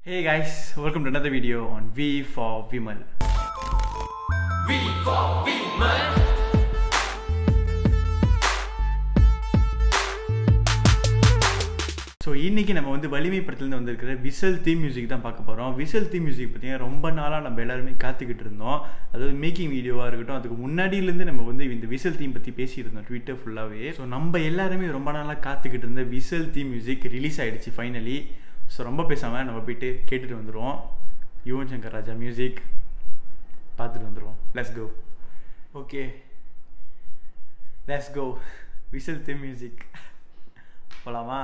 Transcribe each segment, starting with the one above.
Hey guys, welcome to another video on V for Vimal. V for Vimal. So இன்னைக்கு நம்ம வந்து வலிமை படத்துலேருந்து வந்திருக்கிற விசல் தீம் மியூசிக் தான் பார்க்க போகிறோம் விசல் தீம் மியூசிக் பார்த்தீங்கன்னா ரொம்ப நாளாக நம்ம எல்லாருமே காத்துக்கிட்டு இருந்தோம் அதாவது மேக்கிங் வீடியோவாக இருக்கட்டும் அதுக்கு முன்னாடியிலேருந்து நம்ம வந்து இந்த விசல் தீம் பற்றி பேசியிருந்தோம் ட்விட்டர் ஃபுல்லாகவே ஸோ நம்ம எல்லாருமே ரொம்ப நாளாக காத்துக்கிட்டு இருந்த விசல் தீம் மியூசிக் ரிலீஸ் ஆயிடுச்சு ஃபைனலி ஸோ ரொம்ப பேசாமல் நம்ம போயிட்டு கேட்டுட்டு வந்துடுவோம் யுவன் சங்கர் ராஜா மியூசிக் பார்த்துட்டு வந்துடுவோம் let's go okay let's go whistle theme music போகலாமா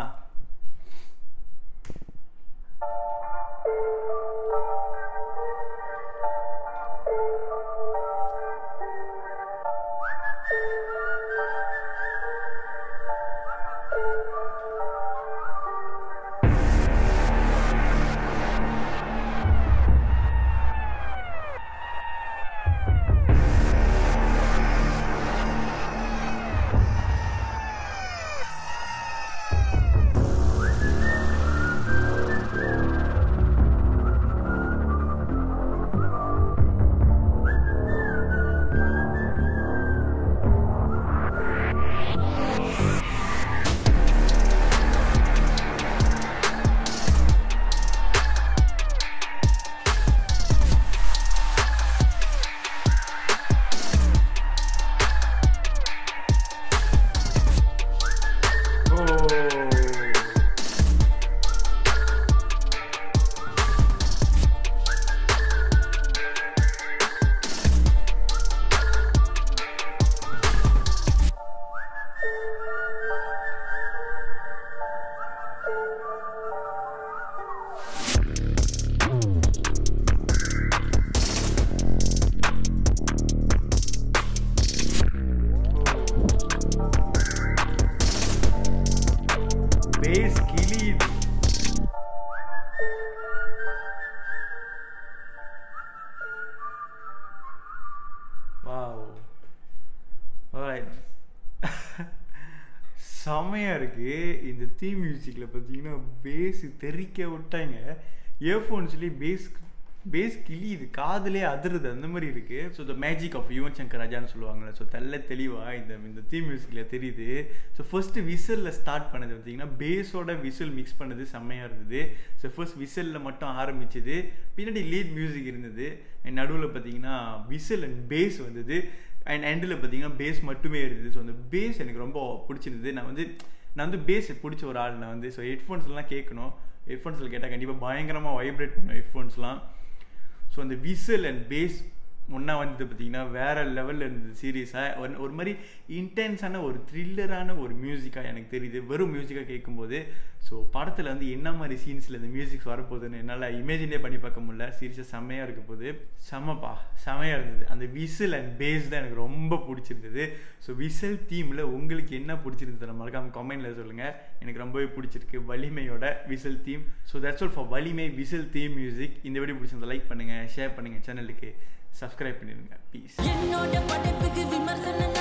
Oh. பேஸ் கிளியுது வாவ் ஆல்ரைட் செமையாக இருக்குது இந்த தீம் மியூசிக்கில் பார்த்தீங்கன்னா பேஸ் தெறிக்க விட்டாங்க இயர்ஃபோன்ஸ்லேயே பேஸ் பேஸ் கிளியுது காதுலே அதிருது அந்த மாதிரி இருக்குது so the magic of Yuvan Shankar ராஜான்னு சொல்லுவாங்கள்ல ஸோ தெல்ல தெளிவாக இந்த இந்த தீம் மியூசிக்கில் தெரியுது ஸோ ஃபர்ஸ்ட்டு விசிலில் ஸ்டார்ட் பண்ணது பார்த்தீங்கன்னா பேஸோட விசில் மிக்ஸ் பண்ணது செம்மையாக இருந்தது ஸோ ஃபர்ஸ்ட் விசிலில் மட்டும் ஆரம்பிச்சது பின்னாடி லீட் மியூசிக் இருந்தது அண்ட் நடுவில் பார்த்தீங்கன்னா விசில் அண்ட் பேஸ் வந்தது அண்ட் எண்டில் பார்த்தீங்கன்னா பேஸ் மட்டுமே இருந்தது ஸோ அந்த பேஸ் எனக்கு ரொம்ப பிடிச்சிருந்தது நான் வந்து நான் வந்து பேஸ் பிடிச்ச ஒரு ஆள் நான் வந்து ஸோ ஹெட்ஃபோன்ஸ்லாம் கேட்கணும் ஹெட்ஃபோன்ஸில் கேட்டால் கண்டிப்பாக பயங்கரமாக வைப்ரேட் பண்ணும் ஹெட்ஃபோன்ஸ்லாம் ஸோ அந்த விசில் அண்ட் பேஸ் ஒன்றா வந்தது பார்த்தீங்கன்னா வேறு லெவலில் இருந்தது சீரியஸாக ஒரு ஒரு மாதிரி இன்டென்ஸான ஒரு த்ரில்லரான ஒரு மியூசிக்காக எனக்கு தெரியுது வெறும் மியூசிக்காக கேட்கும்போது ஸோ படத்தில் வந்து என்ன மாதிரி சீன்ஸில் இந்த மியூசிக்ஸ் வரப்போகுதுன்னு என்னால் இமேஜினே பண்ணி பார்க்க முடியல சீரியஸாக செம்மையாக இருக்க போது செம்மப்பா செம்மையாக இருந்தது அந்த விசில் அண்ட் பேஸ் தான் எனக்கு ரொம்ப பிடிச்சிருந்தது ஸோ விசில் தீமில் உங்களுக்கு என்ன பிடிச்சிருந்தது மறக்காம கமெண்ட்டில் சொல்லுங்கள் எனக்கு ரொம்பவே பிடிச்சிருக்கு வலிமையோட whistle theme so that's all for Valimai whistle theme music இந்த வீடியோ பிடிச்சிருந்தா லைக் பண்ணுங்கள் ஷேர் பண்ணுங்கள் சேனலுக்கு சப்ஸ்கிரைப் பண்ணிடுங்க ப்ளீஸ் என்னோட படைப்புக்கு விமர்சனம்